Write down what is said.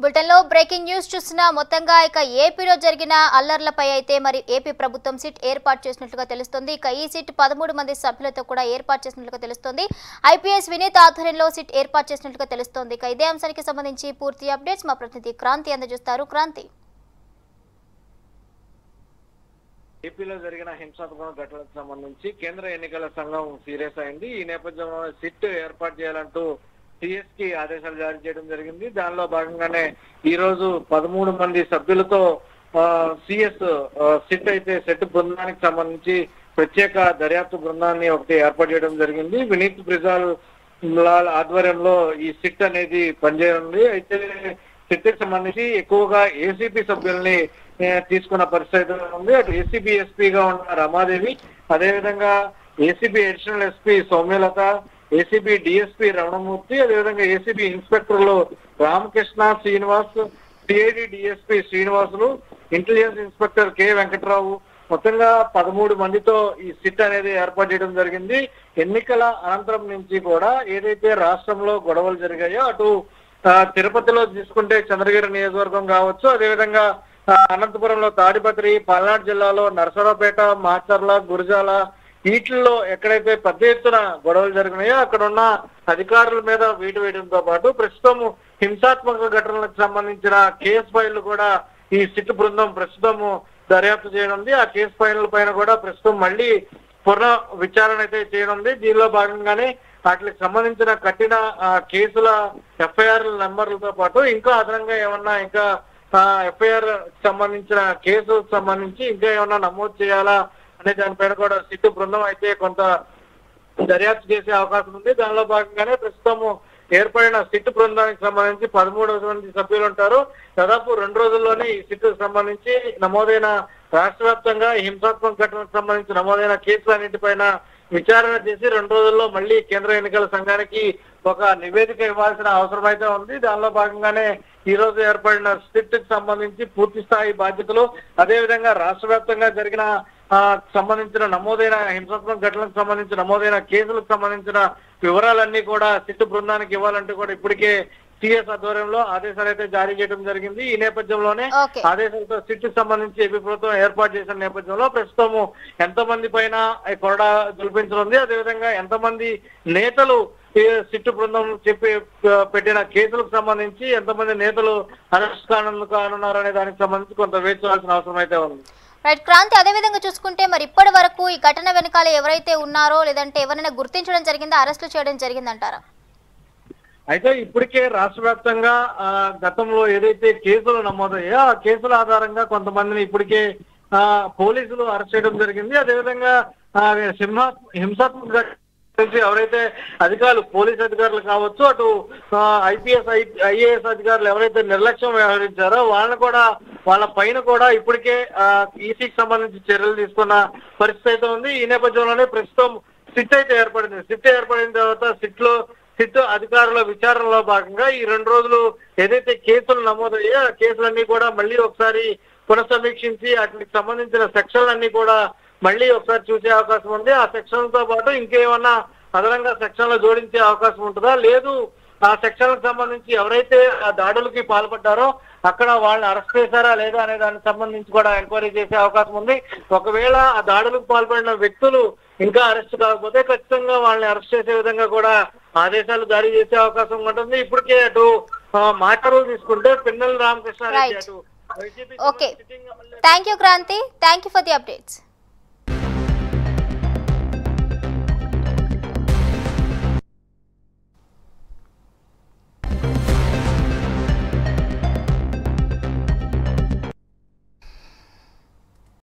బులెటిన్లో breaking news చూసిన మొత్తంగా ఇక ఏపీలో జరిగిన అల్లర్లపై అయితే మరి ఏపీ ప్రభుత్వం సిట్ ఏర్పాటు చేసినట్లుగా తెలుస్తోంది ఇక ఈ సిట్ పదమూడు మంది సభ్యులతో కూడా ఏర్పాటు చేసినట్లుగా తెలుస్తోంది ఐపీఎస్ వినీత్ ఆధ్వర్యంలో సిట్ ఏర్పాటు చేసినట్లుగా తెలుస్తోంది ఇక ఇదే అంశానికి సంబంధించి పూర్తి అప్డేట్స్ మా ప్రతినిధి క్రాంతి అందజేస్తారు క్రాంతి ఏపీలో జరిగిన హింసాత్మక ఘటనలకు సంబంధించి కేంద్ర ఎన్నికల సంఘం సీరియస్ అయింది ఈ నేపథ్యంలో సిట్ ఏర్పాటు చేయాలంటూ సిఎస్ కి ఆదేశాలు జారీ చేయడం జరిగింది దానిలో భాగంగానే ఈ రోజు పదమూడు మంది సభ్యులతో సిఎస్ సిట్ అయితే సెట్ బృందానికి సంబంధించి ప్రత్యేక దర్యాప్తు బృందాన్ని ఒకటి ఏర్పాటు చేయడం జరిగింది వినీత్ బ్రిజాల్ లాల్ ఆధ్వర్యంలో ఈ సిట్ అనేది పనిచేయనుంది అయితే సిట్ కి సంబంధించి ఎక్కువగా ఏసీపీ సభ్యుల్ని ఏ, తీసుకున్న పరిస్థితి ఉంది అటు ఏసీబీ ఎస్పీగా ఉన్న రమాదేవి అదేవిధంగా ACB additional SP Soumyalatha ACB DSP Ramanamurthy అదేవిధంగా ఏసీబీ ఇన్స్పెక్టర్లు Ramakrishna Srinivas CID DSP Srinivasulu intelligence inspector K Venkatrao మొత్తంగా పదమూడు మందితో ఈ సిట్ అనేది ఏర్పాటు చేయడం జరిగింది ఎన్నికల అనంతరం నుంచి కూడా ఏదైతే రాష్ట్రంలో గొడవలు జరిగాయో అటు ఆ, తిరుపతిలో తీసుకుంటే చంద్రగిరి నియోజకవర్గం కావచ్చు అదేవిధంగా ఆ, అనంతపురంలో తాడిపత్రి పల్నాడు జిల్లాలో నరసరావుపేట మాచర్ల గురజాల వీటిల్లో ఎక్కడైతే పెద్ద ఎత్తున గొడవలు జరిగినాయో అక్కడ ఉన్న అధికారుల మీద వీటు వేయడంతో పాటు ప్రస్తుతం హింసాత్మక ఘటనలకు సంబంధించిన కేసు ఫైళ్లు కూడా ఈ సిట్ బృందం ప్రస్తుతం దర్యాప్తు చేయనుంది ఆ కేసు ఫైళ్ల పైన కూడా ప్రస్తుతం మళ్ళీ పునః విచారణ అయితే చేయనుంది దీనిలో భాగంగానే వాటికి సంబంధించిన కఠిన ఆ, కేసుల ఎఫ్ఐఆర్ నెంబర్లతో పాటు ఇంకా అదనంగా ఏమన్నా ఇంకా ఎఫ్ఐఆర్ సంబంధించిన కేసు సంబంధించి ఇంకా ఏమన్నా నమోదు చేయాలా అనే దానిపైన కూడా సిట్టు బృందం అయితే కొంత దర్యాప్తు చేసే అవకాశం ఉంది దానిలో భాగంగానే ప్రస్తుతం ఏర్పడిన సిట్ బృందానికి సంబంధించి పదమూడు మంది సభ్యులు ఉంటారు దాదాపు రెండు రోజుల్లోనే ఈ సిట్ సంబంధించి నమోదైన రాష్ట్ర వ్యాప్తంగా హింసాత్మక ఘటనకు సంబంధించి నమోదైన కేసులన్నింటిపైన విచారణ చేసి రెండు రోజుల్లో మళ్ళీ కేంద్ర ఎన్నికల సంఘానికి ఒక నివేదిక ఇవ్వాల్సిన అవసరం అయితే ఉంది దానిలో భాగంగానే ఈ రోజు ఏర్పడిన సిట్ కి సంబంధించి పూర్తి స్థాయి బాధ్యతలు అదేవిధంగా రాష్ట్ర వ్యాప్తంగా జరిగిన ఆ, సంబంధించిన నమోదైన హింసాత్మక ఘటనలకు సంబంధించి నమోదైన కేసులకు సంబంధించిన వివరాలన్నీ కూడా సిట్ బృందానికి ఇవ్వాలంటూ కూడా ఇప్పటికే సిఎస్ ఆధ్వర్యంలో ఆదేశాలు అయితే జారీ చేయడం జరిగింది ఈ నేపథ్యంలోనే ఓకే ఆదేశాలతో సిట్ సంబంధించి ఏపీ ప్రభుత్వం ఏర్పాటు చేసిన నేపథ్యంలో ప్రస్తుతం ఎంతమంది పైన ఈ కొరడా జుల్పించనుంది అదేవిధంగా ఎంతమంది నేతలు ఈ సిట్టు బృందం చెప్పి ఆ, పెట్టిన కేసులకు సంబంధించి ఎంతమంది నేతలు అరెస్ట్ కాను కానున్నారు అనే దానికి సంబంధించి కొంత వేచి చూడాల్సిన అవసరం అయితే ఉంది రైట్ క్రాంతి అదే విధంగా చూసుకుంటే మరి ఇప్పటి వరకు ఈ ఘటన వెనకాల ఎవరైతే ఉన్నారో లేదంటే ఎవరైనా గుర్తించడం జరిగిందా అరెస్టులు చేయడం జరిగిందంటారా అయితే ఇప్పటికే రాష్ట్ర వ్యాప్తంగా ఆ, గతంలో ఏదైతే కేసులు నమోదయ్యో ఆ కేసుల ఆధారంగా కొంతమందిని ఇప్పటికే ఆ, పోలీసులు అరెస్ట్ చేయడం జరిగింది అదేవిధంగా ఆ, సింహ హింసాత్మక ఘటన నుంచి ఎవరైతే అధికారులు పోలీస్ అధికారులు కావచ్చు అటు ఐపీఎస్ ఐఏఎస్ అధికారులు ఎవరైతే నిర్లక్ష్యం వ్యవహరించారో వాళ్ళని కూడా వాళ్ళ పైన కూడా ఇప్పటికే ఈసీకి సంబంధించి చర్యలు తీసుకున్న పరిస్థితి అయితే ఉంది ఈ నేపథ్యంలోనే ప్రస్తుతం సిట్ అయితే ఏర్పడింది సిట్ ఏర్పడిన తర్వాత సిట్ లో సిట్ అధికారుల విచారణలో భాగంగా ఈ రెండు రోజులు ఏదైతే కేసులు నమోదయ్యో ఆ కేసులన్నీ కూడా మళ్ళీ ఒకసారి పునఃసమీక్షించి వాటికి సంబంధించిన సెక్షన్లన్నీ కూడా మళ్ళీ ఒకసారి చూసే అవకాశం ఉంది ఆ సెక్షన్లతో పాటు ఇంకేమన్నా అదనంగా సెక్షన్లు జోడించే అవకాశం ఉంటుందా లేదు ఆ సెక్షన్లకు సంబంధించి ఎవరైతే ఆ దాడులకి పాల్పడ్డారో అక్కడ వాళ్ళని అరెస్ట్ చేశారా లేదా అనే దానికి సంబంధించి కూడా ఎంక్వైరీ చేసే అవకాశం ఉంది ఒకవేళ ఆ దాడులకు పాల్పడిన వ్యక్తులు ఇంకా అరెస్ట్ కాకపోతే ఖచ్చితంగా వాళ్ళని అరెస్ట్ చేసే విధంగా కూడా ఆదేశాలు జారీ చేసే అవకాశం ఉంటుంది ఇప్పటికే అటు ఆ, మాటలు తీసుకుంటే పిన్నెల రామకృష్ణారెడ్డి Right. అటు YCP Okay. Sitting MLA thank you Kranti thank you for the updates